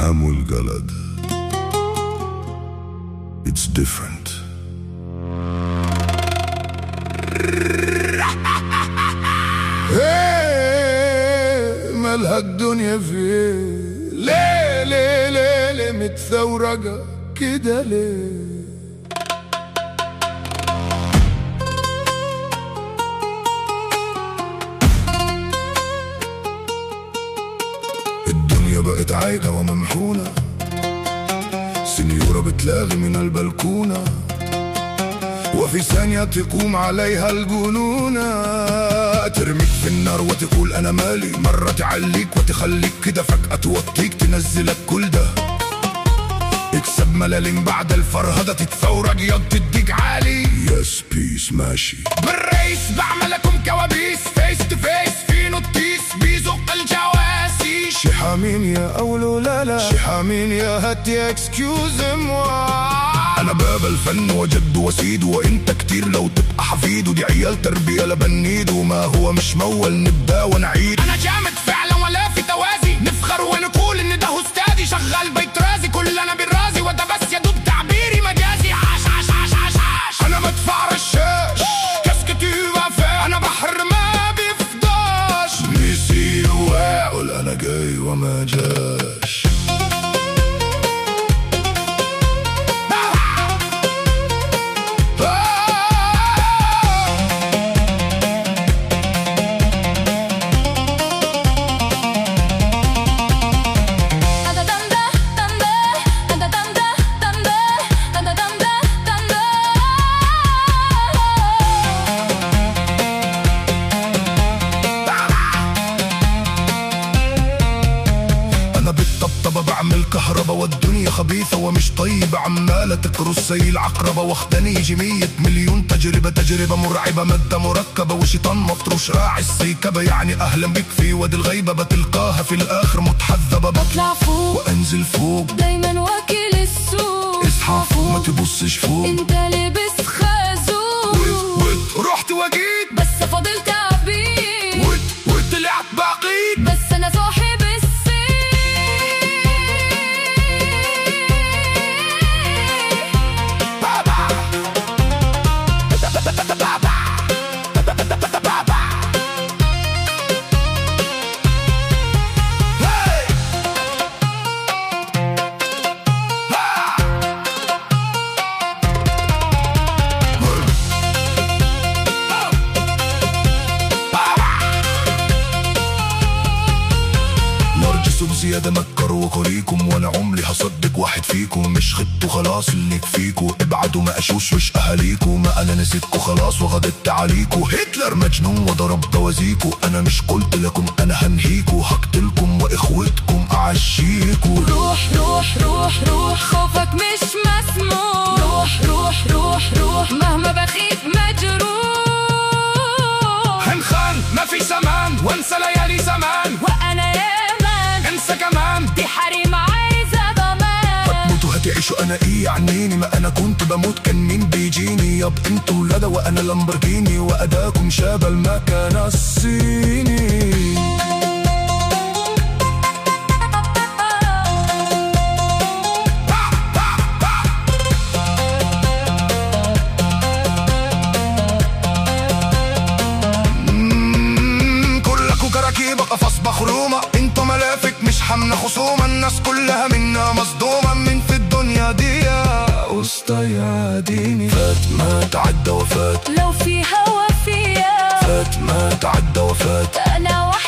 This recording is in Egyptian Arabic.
العام والجلد It's different ايه مالها الدنيا فين ليه ليه ليه ليه متثورجة كده ليه الدنيا بقت عايدة وممحونة سنيورة بتلاغي من البلكونة وفي ثانية تقوم عليها الجنونة ترميك في النار وتقول أنا مالي مرة تعليك وتخليك كده فجأة توطيك تنزلك كل ده اكسب ملالين بعد الفرهدة تتفورج ياض تديك عالي يس بيس ماشي بالريس بعملكم كوابيس فيس تو فيس في نطيس بيزق الجواسيس شحامين يا أولو لا لا شحامين يا هاتي اكسكيوز موا أنا باب الفن وجد وسيد وأنت كتير لو تبقى حفيد ودي عيال تربية لبنيد وما هو مش مول نبدأ ونعيد انا جامد فعلا ولا في توازي نفخر ونقول ان ده استاذي شغال بيت رازي كلنا بالرازي وده بس يا دوب تعبيري مجازي عاش عاش عاش عاش عاش أنا بدفع رشاش كاسكو تو فا أنا بحر ما بيفضاش ميسي واقول أنا جاي وما جاش انا بالطبطبة بعمل كهربا والدنيا خبيثة ومش طيبة عمالة تكرس زي العقربة واخداني يجي مية مليون تجربة تجربة مرعبة مادة مركبة وشيطان مفروش راعي السيكبة يعني اهلا بك في وادي الغيبة بتلقاها في الاخر متحذبة بطلع فوق وانزل فوق دايما واكل السوق اصحى فوق ما تبصش فوق انت لابس خازوق وت رحت وجيت بس فاضل تعبير وت وطلعت بقيت بس انا صاحب السير نرجس بزيادة مكر وكريكم وانا عمري هصدق واحد فيكم مش خدتوا خلاص اللي يكفيكوا ابعدوا ما اشوشوش اهاليكوا ما انا نسيتكوا خلاص وغضبت عليكوا هتلر مجنون وضرب بوازيكوا انا مش قلت لكم انا هنهيكوا هقتلكم واخوتكم اعشيكوا روح روح روح روح خوفك مش مسموح روح روح روح روح مهما بخيف مجروح هنخان ما في زمان وانسى ليالي زمان وانا يامان انسى كمان دي حريم عايزه ضمان هتموتوا هتعيشوا انا ايه يعنيني ما انا كنت بموت كان مين بيجيني ياب انتوا ولادة وانا لامبرجيني واداكم شاب المكان الصيني مم، كلكوا كراكيب قفص مخرومة انتوا ملافك مش حاملة خصومة الناس كلها منا مصدومة من في الدنيا دي يا وسطى يا ديني فات ما تعدى وفات لو في هوا فيا فات ما تعدى وفات انا وحدي